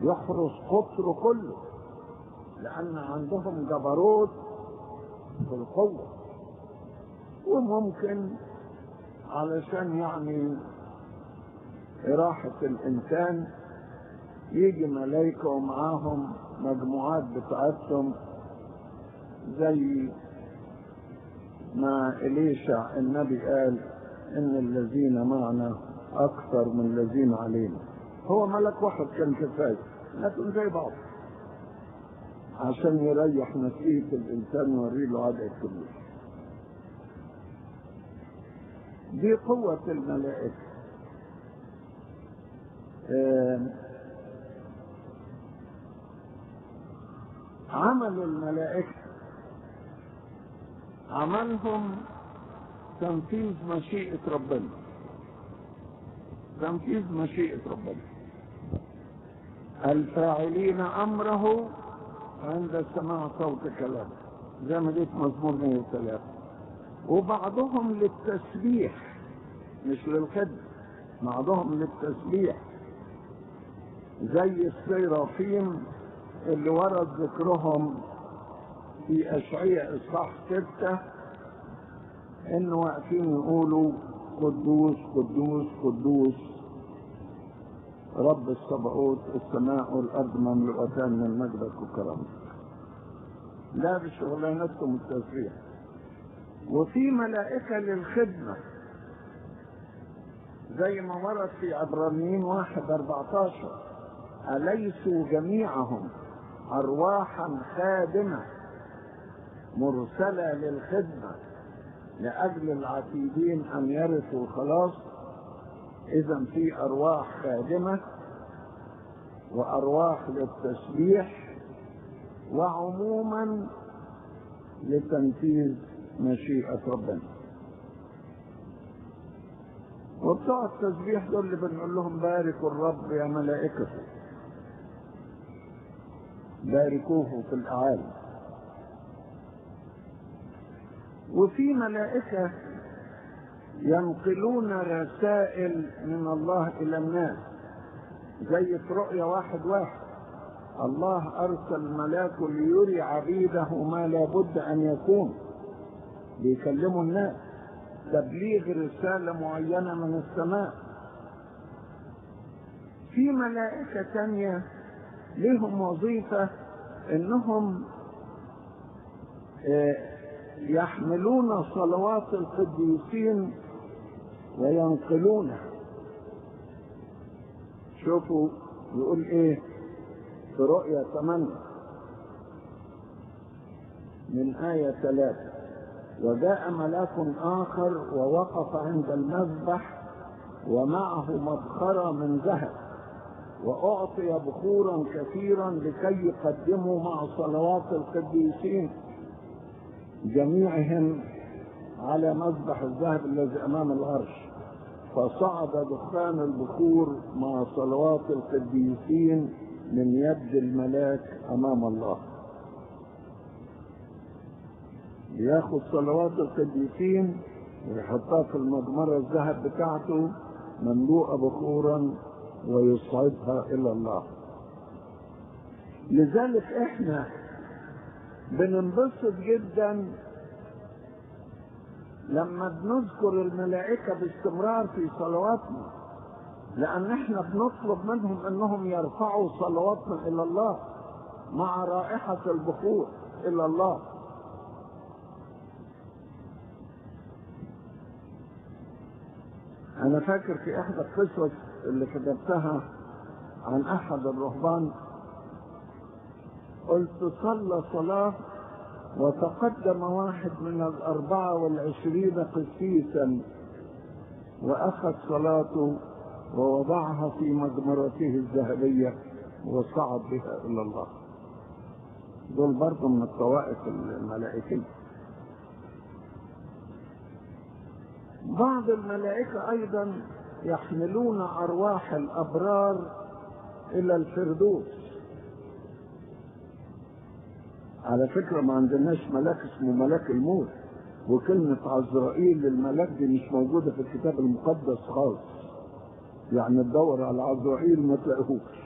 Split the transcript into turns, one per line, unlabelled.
يحرس قطر كله لأن عندهم جبروت في القوة وممكن علشان يعني إراحة الإنسان يجي ملايكة ومعاهم مجموعات بتاعتهم زي ما إليشع النبي قال إن الذين معنا أكثر من الذين علينا هو ملك واحد كان كفاية لكن زي بعض عشان يريح نفسية الإنسان ويوري له عدد كبير دي قوة الملائكة آه عمل الملائكة عملهم تنفيذ مشيئة ربنا تنفيذ مشيئة ربنا الفاعلين أمره عند سماع صوت كلامه زي ما جيت مزمور 103 وبعضهم للتسبيح مش للخدمة بعضهم للتسبيح زي السيرافيم اللي ورد ذكرهم في أشعياء إصحاح ستة إنه واقفين يقولوا قدوس قدوس قدوس رب الصبعوت السماء والأرض مملوءتان من مجدك وكرمك لا بشغلانتكم التسبيح وفي ملائكة للخدمة زي ما ورد في عبرانيين واحد 14 أليسوا جميعهم أرواحا خادمة مرسلة للخدمة لأجل العتيدين أن يرثوا الخلاص إذا في أرواح خادمة وأرواح للتسبيح وعموما لتنفيذ مشيئة ربنا وبتوع التسبيح دول اللي بنقول لهم باركوا الرب يا ملائكته باركوه في الأعالي وفي ملائكة ينقلون رسائل من الله إلى الناس زي في رؤيا واحد واحد الله أرسل ملاك ليري عبيده ما لابد أن يكون بيكلموا الناس تبليغ رسالة معينة من السماء في ملائكة تانية لهم وظيفة انهم يحملون صلوات القديسين وينقلونها شوفوا يقول ايه في رؤيا 8 من آية 3 وجاء ملاك آخر ووقف عند المذبح ومعه مبخرة من ذهب وأعطي بخورا كثيرا لكي يقدموا مع صلوات القديسين جميعهم على مذبح الذهب الذي أمام العرش فصعد دخان البخور مع صلوات القديسين من يد الملاك أمام الله ياخد صلوات القديسين ويحطها في المجمرة الذهب بتاعته مملوءة بخورا ويصعدها إلى الله لذلك احنا بننبسط جدا لما بنذكر الملائكة باستمرار في صلواتنا لأن احنا بنطلب منهم انهم يرفعوا صلواتنا إلى الله مع رائحة البخور إلى الله أنا فاكر في إحدى القصص اللي كتبتها عن أحد الرهبان قلت صلى صلاة وتقدم واحد من الأربعة والعشرين قسيسا وأخذ صلاته ووضعها في مجمرته الذهبية وصعد بها إلى الله دول برضه من الطوائف الملائكية بعض الملائكة أيضا يحملون أرواح الأبرار إلى الفردوس على فكرة ما عندناش ملاك اسمه ملاك الموت وكلمة عزرائيل للملاك دي مش موجودة في الكتاب المقدس خالص يعني تدور على عزرائيل ما تلاقيهوش